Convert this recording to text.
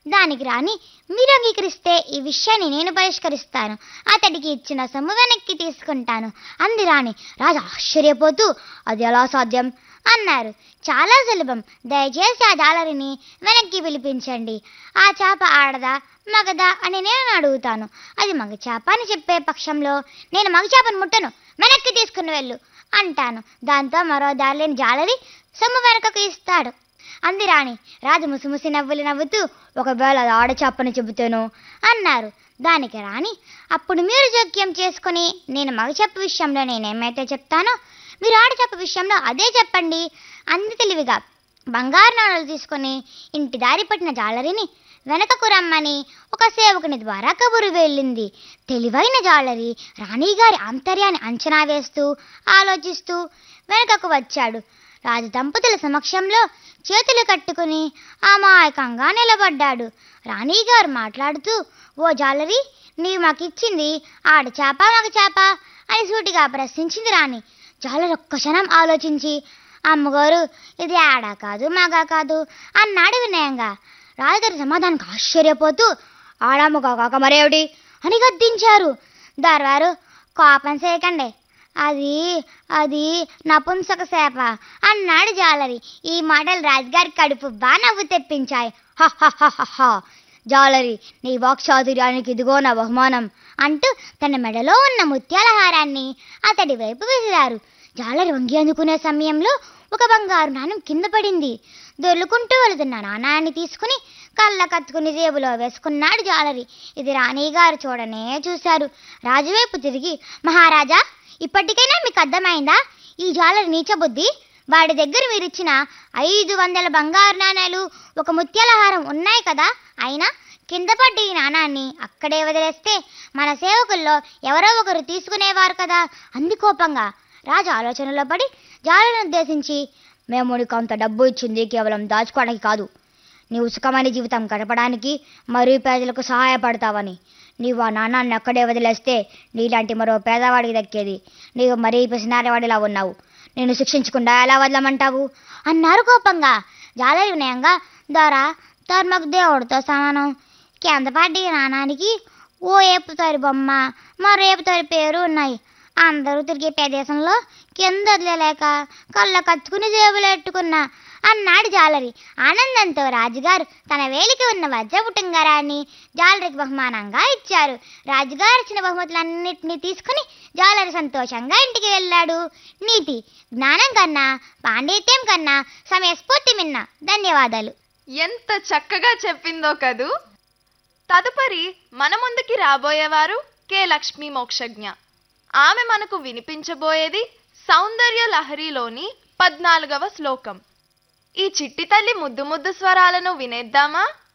దానికి రాని మీరు అంగీకరిస్తే ఈ విషయాన్ని నేను పరిష్కరిస్తాను అతడికి ఇచ్చిన సొమ్ము వెనక్కి తీసుకుంటాను అంది రాణి రాజు ఆశ్చర్యపోతూ అది ఎలా సాధ్యం అన్నారు చాలా సులభం దయచేసి ఆ జాలరిని వెనక్కి పిలిపించండి ఆ చేప ఆడదా మగదా అని నేను అడుగుతాను అది మగ చేప అని చెప్పే పక్షంలో నేను మగ చేపను ముట్టను వెనక్కి తీసుకుని వెళ్ళు అంటాను దాంతో మరో దారిలేని జాలరి సొమ్ము వెనకకు ఇస్తాడు అంది రాణి రాజు ముసిముసి నవ్వులు నవ్వుతూ ఒకవేళ అది ఆడచాపని చెబుతాను అన్నారు దానికి రాణి అప్పుడు మీరు జోక్యం చేసుకుని నేను మగచెప్ప విషయంలో నేనేమైతే చెప్తానో మీరు ఆడచెప్ప విషయంలో అదే చెప్పండి అంది తెలివిగా బంగారు నాణాలు తీసుకొని ఇంటి దారి పట్టిన జాలరిని వెనకకు రమ్మని ఒక సేవకుని ద్వారా కబురు వెళ్ళింది తెలివైన జాలరి రాణిగారి ఆంతర్యాన్ని అంచనా వేస్తూ ఆలోచిస్తూ వెనకకు వచ్చాడు రాజు దంపతుల సమక్షంలో చేతులు కట్టుకుని అమాయకంగా నిలబడ్డాడు రాణిగారు మాట్లాడుతూ ఓ జాలరి నీవు మాకిచ్చింది ఆడ చేప మగ చేప అని సూటిగా ప్రశ్నించింది రాణి జాలరి ఒక్క క్షణం ఆలోచించి అమ్మగారు ఇది ఆడా కాదు మగా కాదు అన్నాడు వినయంగా రాజుగారి సమాధానానికి ఆశ్చర్యపోతూ ఆడామగా కాక మరేమిటి అని గద్దించారు దర్వారు కోపం చేయకండి అది అది నపుంసక సేప అన్నాడు జాలరి ఈ మాటలు రాజుగారి కడుపు బా నవ్వు తెప్పించాయి హ హ హ హ హ. జాలరి నీ వాక్చాతుర్యానికి ఇదిగో నా బహుమానం అంటూ తన మెడలో ఉన్న ముత్యాల హారాన్ని అతడి వైపు విసిరారు జాలరి వంగి అందుకునే సమయంలో ఒక బంగారు నాణం కింద పడింది దొర్లుకుంటూ వెళుతున్న నాణాన్ని తీసుకుని కళ్ళ కత్తుకుని జేబులో వేసుకున్నాడు జాలరి ఇది రాణిగారు చూడనే చూశారు రాజువైపు తిరిగి మహారాజా ఇప్పటికైనా మీకు అర్థమైందా ఈ జాలరి నీచబుద్ధి వాడి దగ్గర మీరిచ్చిన ఐదు వందల బంగారు నాణాలు ఒక ముత్యాల హారం ఉన్నాయి కదా అయినా కింద పడ్డ ఈ నాణాన్ని అక్కడే వదిలేస్తే మన సేవకుల్లో ఎవరో ఒకరు తీసుకునేవారు కదా అంది కోపంగా రాజు ఆలోచనలో పడి జాలను ఉద్దేశించి మేము నీకు అంత డబ్బు ఇచ్చింది కేవలం దాచుకోవడానికి కాదు నీవు సుఖమైన జీవితం గడపడానికి మరియు పేదలకు సహాయపడతావని నీవు ఆ నాణాన్ని అక్కడే వదిలేస్తే నీలాంటి మరో పేదవాడికి దక్కేది నీవు మరీ పిసినారేవాడిలా ఉన్నావు నేను శిక్షించకుండా ఎలా వదలమంటావు అన్నారు కోపంగా జాలరి వినయంగా ద్వారా ధర్మకు దేవుడితో సమానం కింద పడ్డ ఈ నాణానికి ఓ ఏపుతారి బొమ్మ మరో ఏపుతారి పేరు ఉన్నాయి అందరూ తిరిగే ప్రదేశంలో కింద వదిలేలేక కళ్ళ కత్తుకుని జేబులు ఎట్టుకున్నా అన్నాడు జాలరి ఆనందంతో రాజుగారు తన వేలికి ఉన్న వజ్రపుటంగారాన్ని జాలరికి బహుమానంగా ఇచ్చారు రాజుగారు ఇచ్చిన బహుమతులన్నింటినీ తీసుకుని జాలరి సంతోషంగా ఇంటికి వెళ్ళాడు నీతి జ్ఞానం కన్నా పాండిత్యం కన్నా సమయస్ఫూర్తి మిన్న ధన్యవాదాలు ఎంత చక్కగా చెప్పిందో కదూ తదుపరి మన ముందుకి రాబోయేవారు కె లక్ష్మీ మోక్షజ్ఞ ఆమె మనకు వినిపించబోయేది సౌందర్య లహరిలోని పద్నాలుగవ శ్లోకం ఈ చిట్టి తల్లి ముద్దు ముద్దు స్వరాలను వినేద్దామా